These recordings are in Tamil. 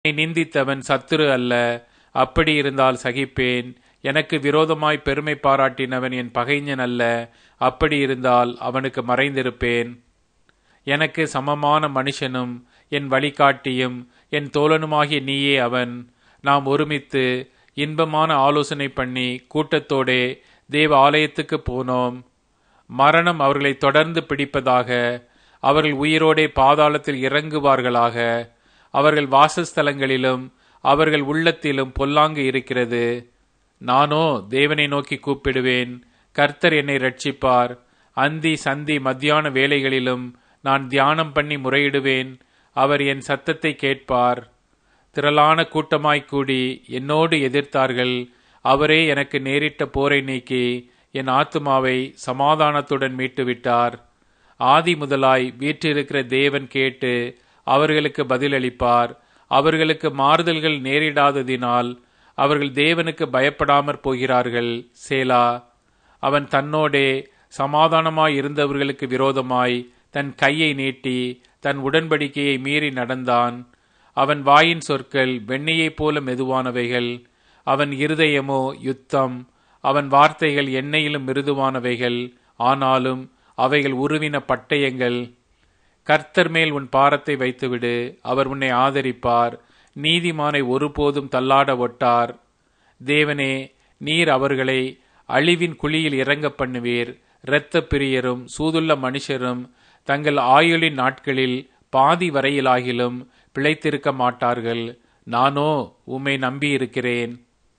என்னை நிந்தித்தவன் சத்துரு அல்ல அப்படி இருந்தால் சகிப்பேன் எனக்கு விரோதமாய் பெருமை பாராட்டினவன் என் பகைஞன் அல்ல அப்படி இருந்தால் அவனுக்கு மறைந்திருப்பேன் எனக்கு சமமான மனுஷனும் என் வழிகாட்டியும் என் தோழனுமாகிய நீயே அவன் நாம் ஒருமித்து இன்பமான ஆலோசனை பண்ணி கூட்டத்தோடே தேவ ஆலயத்துக்கு போனோம் மரணம் அவர்களை தொடர்ந்து பிடிப்பதாக அவர்கள் உயிரோடே பாதாளத்தில் இறங்குவார்களாக அவர்கள் வாசஸ்தலங்களிலும் அவர்கள் உள்ளத்திலும் பொல்லாங்கு இருக்கிறது நானோ தேவனை நோக்கி கூப்பிடுவேன் கர்த்தர் என்னை ரட்சிப்பார் அந்தி சந்தி மத்தியான வேலைகளிலும் நான் தியானம் பண்ணி முறையிடுவேன் அவர் என் சத்தத்தை கேட்பார் திரளான கூட்டமாய்க் கூடி என்னோடு எதிர்த்தார்கள் அவரே எனக்கு நேரிட்ட போரை நீக்கி என் ஆத்துமாவை சமாதானத்துடன் மீட்டுவிட்டார் ஆதி முதலாய் வீற்றிருக்கிற தேவன் கேட்டு அவர்களுக்கு பதிலளிப்பார் அவர்களுக்கு மாறுதல்கள் நேரிடாததினால் அவர்கள் தேவனுக்கு பயப்படாமற் போகிறார்கள் சேலா அவன் தன்னோடே சமாதானமாய் இருந்தவர்களுக்கு விரோதமாய் தன் கையை நீட்டி தன் உடன்படிக்கையை மீறி நடந்தான் அவன் வாயின் சொற்கள் வெண்ணையைப் போல மெதுவானவைகள் அவன் இருதயமோ யுத்தம் அவன் வார்த்தைகள் எண்ணெயிலும் மிருதுவானவைகள் ஆனாலும் அவைகள் உருவின பட்டயங்கள் கர்த்தர் மேல் உன் பாரத்தை வைத்துவிடு அவர் உன்னை ஆதரிப்பார் நீதிமானை ஒருபோதும் தள்ளாட ஒட்டார் தேவனே நீர் அவர்களை அழிவின் குழியில் இறங்க பண்ணுவீர் இரத்த பிரியரும் சூதுள்ள மனுஷரும் தங்கள் ஆயுளின் நாட்களில் பாதி வரையிலாகிலும் பிழைத்திருக்க மாட்டார்கள் நானோ உம்மை நம்பியிருக்கிறேன்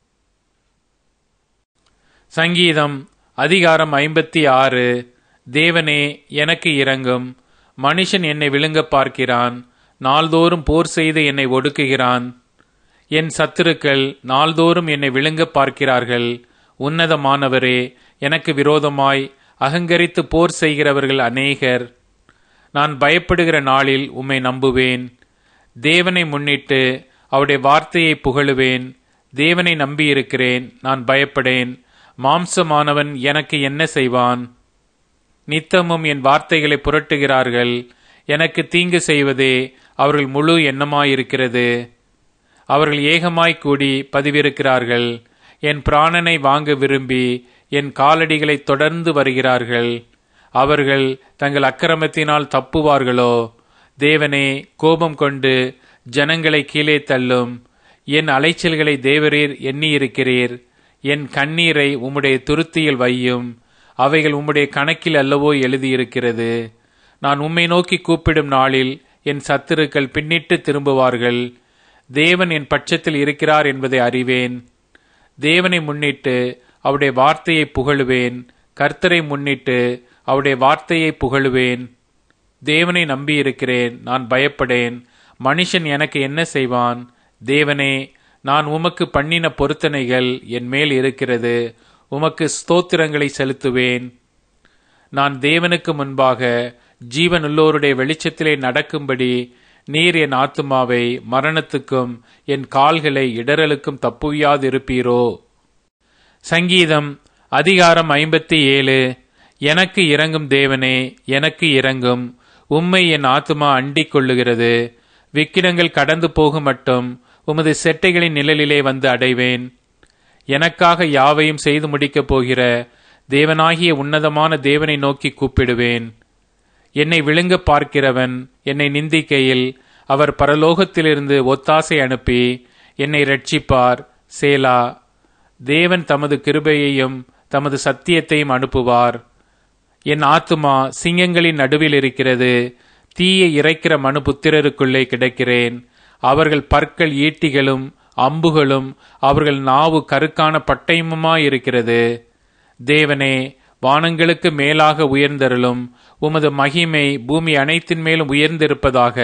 சங்கீதம் அதிகாரம் ஐம்பத்தி ஆறு தேவனே எனக்கு இறங்கும் மனுஷன் என்னை விழுங்க பார்க்கிறான் நாள்தோறும் போர் செய்து என்னை ஒடுக்குகிறான் என் சத்துருக்கள் நாள்தோறும் என்னை விழுங்க பார்க்கிறார்கள் உன்னதமானவரே எனக்கு விரோதமாய் அகங்கரித்து போர் செய்கிறவர்கள் அநேகர் நான் பயப்படுகிற நாளில் உம்மை நம்புவேன் தேவனை முன்னிட்டு அவருடைய வார்த்தையை புகழுவேன் தேவனை நம்பியிருக்கிறேன் நான் பயப்படேன் மாம்சமானவன் எனக்கு என்ன செய்வான் நித்தமும் என் வார்த்தைகளை புரட்டுகிறார்கள் எனக்கு தீங்கு செய்வதே அவர்கள் முழு எண்ணமாயிருக்கிறது அவர்கள் ஏகமாய் கூடி பதிவிருக்கிறார்கள் என் பிராணனை வாங்க விரும்பி என் காலடிகளை தொடர்ந்து வருகிறார்கள் அவர்கள் தங்கள் அக்கிரமத்தினால் தப்புவார்களோ தேவனே கோபம் கொண்டு ஜனங்களை கீழே தள்ளும் என் அலைச்சல்களை தேவரீர் எண்ணியிருக்கிறீர் என் கண்ணீரை உம்முடைய துருத்தியில் வையும் அவைகள் உம்முடைய கணக்கில் அல்லவோ எழுதியிருக்கிறது நான் உம்மை நோக்கி கூப்பிடும் நாளில் என் சத்துருக்கள் பின்னிட்டு திரும்புவார்கள் தேவன் என் பட்சத்தில் இருக்கிறார் என்பதை அறிவேன் தேவனை முன்னிட்டு அவருடைய வார்த்தையை புகழுவேன் கர்த்தரை முன்னிட்டு அவருடைய வார்த்தையை புகழுவேன் தேவனை நம்பியிருக்கிறேன் நான் பயப்படேன் மனுஷன் எனக்கு என்ன செய்வான் தேவனே நான் உமக்கு பண்ணின பொருத்தனைகள் என் மேல் இருக்கிறது உமக்கு ஸ்தோத்திரங்களை செலுத்துவேன் நான் தேவனுக்கு முன்பாக ஜீவனுள்ளோருடைய வெளிச்சத்திலே நடக்கும்படி நீர் என் ஆத்துமாவை மரணத்துக்கும் என் கால்களை இடரலுக்கும் தப்புவியாதிருப்பீரோ சங்கீதம் அதிகாரம் ஐம்பத்தி ஏழு எனக்கு இறங்கும் தேவனே எனக்கு இறங்கும் உம்மை என் ஆத்துமா அண்டிக் கொள்ளுகிறது விக்கிடங்கள் கடந்து போகும் மட்டும் உமது செட்டைகளின் நிழலிலே வந்து அடைவேன் எனக்காக யாவையும் செய்து முடிக்கப் போகிற தேவனாகிய உன்னதமான தேவனை நோக்கி கூப்பிடுவேன் என்னை விழுங்க பார்க்கிறவன் என்னை நிந்திக்கையில் அவர் பரலோகத்திலிருந்து ஒத்தாசை அனுப்பி என்னை ரட்சிப்பார் சேலா தேவன் தமது கிருபையையும் தமது சத்தியத்தையும் அனுப்புவார் என் ஆத்துமா சிங்கங்களின் நடுவில் இருக்கிறது தீயை இறைக்கிற மனு புத்திரருக்குள்ளே கிடக்கிறேன் அவர்கள் பற்கள் ஈட்டிகளும் அம்புகளும் அவர்கள் நாவு கருக்கான பட்டயமுமாயிருக்கிறது தேவனே வானங்களுக்கு மேலாக உயர்ந்தருளும் உமது மகிமை பூமி அனைத்தின் மேலும் உயர்ந்திருப்பதாக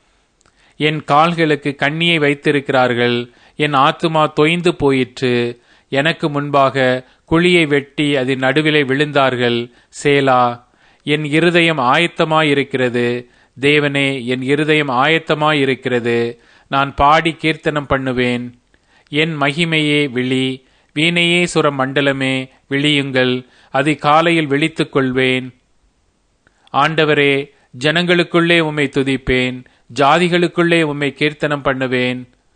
என் கால்களுக்கு கண்ணியை வைத்திருக்கிறார்கள் என் ஆத்துமா தொய்ந்து போயிற்று எனக்கு முன்பாக குழியை வெட்டி அதன் நடுவிலே விழுந்தார்கள் சேலா என் இருதயம் ஆயத்தமாயிருக்கிறது தேவனே என் இருதயம் ஆயத்தமாயிருக்கிறது நான் பாடி கீர்த்தனம் பண்ணுவேன் என் மகிமையே விழி வீணையே சுர மண்டலமே விழியுங்கள் அதிகாலையில் விழித்துக் கொள்வேன் ஆண்டவரே ஜனங்களுக்குள்ளே உம்மை துதிப்பேன் ஜாதிகளுக்குள்ளே உம்மை கீர்த்தனம் பண்ணுவேன்